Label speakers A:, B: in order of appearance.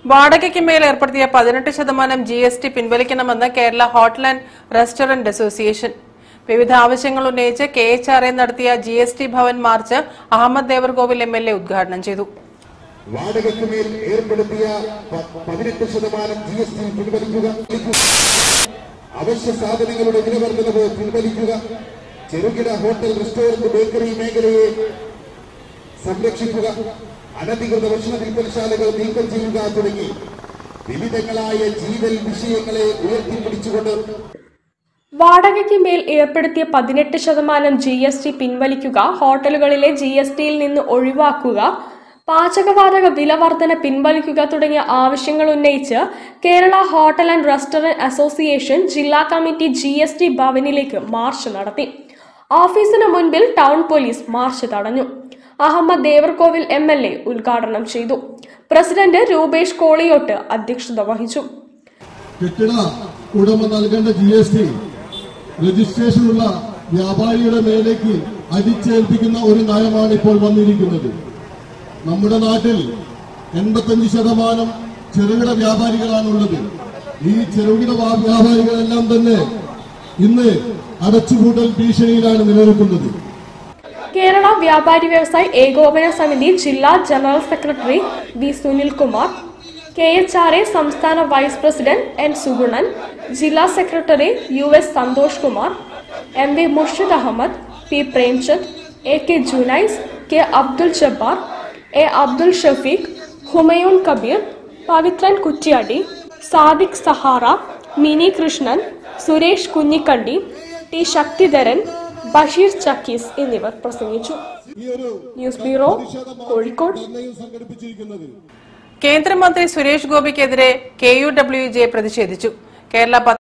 A: വാടകയ്ക്ക് മേൽ ഏർപ്പെടുത്തിയ പതിനെട്ട് ശതമാനം ജി എസ് ടി പിൻവലിക്കണമെന്ന് Kerala hotel and restaurant association വിവിധ ആവശ്യങ്ങൾ ഉന്നയിച്ച് കെ എച്ച് ആർ എ നടത്തിയ G S T Bhavan march Ahamed Devarkovil M L A ഉദ്ഘാടനം ചെയ്തു
B: വാടകയ്ക്ക് മേൽ ഏർപ്പെടുത്തിയ പ- പതിനെട്ട് ശതമാനം ജി എസ് ടി പിൻവലിക്കുക അവശ്യ സാധനങ്ങളുടെ വിലവർദ്ധനവ് പിൻവലിക്കുക ചെറുകിട ഹോട്ടൽ റെസ്റ്റോറന്റ് ബേക്കറി മേഖലയെ സംരക്ഷിക്കുക അനധികൃത ഭക്ഷണ വിൽപ്പനശാലകൾ നീക്കം ചെയ്യുക തുടങ്ങി വിവിധങ്ങളായ ജീവൽ വിഷയങ്ങളെ ഉയർത്തിപ്പിടിച്ചുകൊണ്ട്
C: വാടകയ്ക്ക് മേൽ ഏർപ്പെടുത്തിയ പതിനെട്ട് ശതമാനം ജി എസ് ടി പിൻവലിക്കുക ഹോട്ടലുകളിലെ ജി എസ് ടിയിൽ നിന്ന് ഒഴിവാക്കുക പാചകവാതക വില വർധന പിൻവലിക്കുക തുടങ്ങിയ ആവശ്യങ്ങൾ ഉന്നയിച്ച് Kerala hotel and restaurant association ജില്ലാ കമ്മിറ്റി ജി എസ് ടി ഭവനിലേക്ക് മാർച്ച് നടത്തി ഓഫീസിന് മുൻപിൽ ടൗൺ പോലീസ് മാർച്ച് തടഞ്ഞു Ahamed Devarkovil M L A ഉദ്ഘാടനം ചെയ്തു പ്രസിഡന്റ് രൂപേഷ് കോളിയോട്ട് അധ്യക്ഷത വഹിച്ചു
D: കെട്ടിട ഉടമ നൽകേണ്ട ജി എസ് ടി രജിസ്ട്രേഷനുള്ള വ്യാപാരിയുടെ മേലേക്ക് അടിച്ചേൽപ്പിക്കുന്ന ഒരു നയമാണ് ഇപ്പോൾ വന്നിരിക്കുന്നത് നമ്മുടെ നാട്ടിൽ എൺപത്തഞ്ച് ശതമാനം ചെറുകിട വ്യാപാരികളാണുള്ളത് ഈ ചെറുകിട വ്യാ- വ്യാപാരികളെല്ലാം തന്നെ ഇന്ന് അടച്ചുപൂട്ടൽ ഭീഷണിയിലാണ് നിലനിൽക്കുന്നത്
C: കേരള വ്യാപാരി വ്യവസായി ഏകോപന സമിതി ജില്ലാ general secretary V Sunilkumar K H R A സംസ്ഥാന വൈസ് പ്രസിഡന്റ് എൻ സുഗുണൻ ജില്ലാ secretary U S Santhosh Kumar M V Murshid Ahamed P Premchand A K Junais K Abdul Jabbar A Abdul Shafeeq Humayun Kabeer Pavithran Kuttiady Sadiq Sahara Mini Krishnan Suresh Kunhikandy T Sakthidharan Basheer Chakkees എന്നിവർ പ്രസംഗിച്ചു
D: ഈ ഒരു
C: ന്യൂസ് ബ്യൂറോ കോഴിക്കോട്
D: ധർണയും സംഘടിപ്പിച്ചിരിക്കുന്നത്
A: കേന്ദ്രമന്ത്രി സുരേഷ് ഗോപിക്കെതിരെ കെ യു ഡബ്ല്യു ജെ പ്രതിഷേധിച്ചു കേരള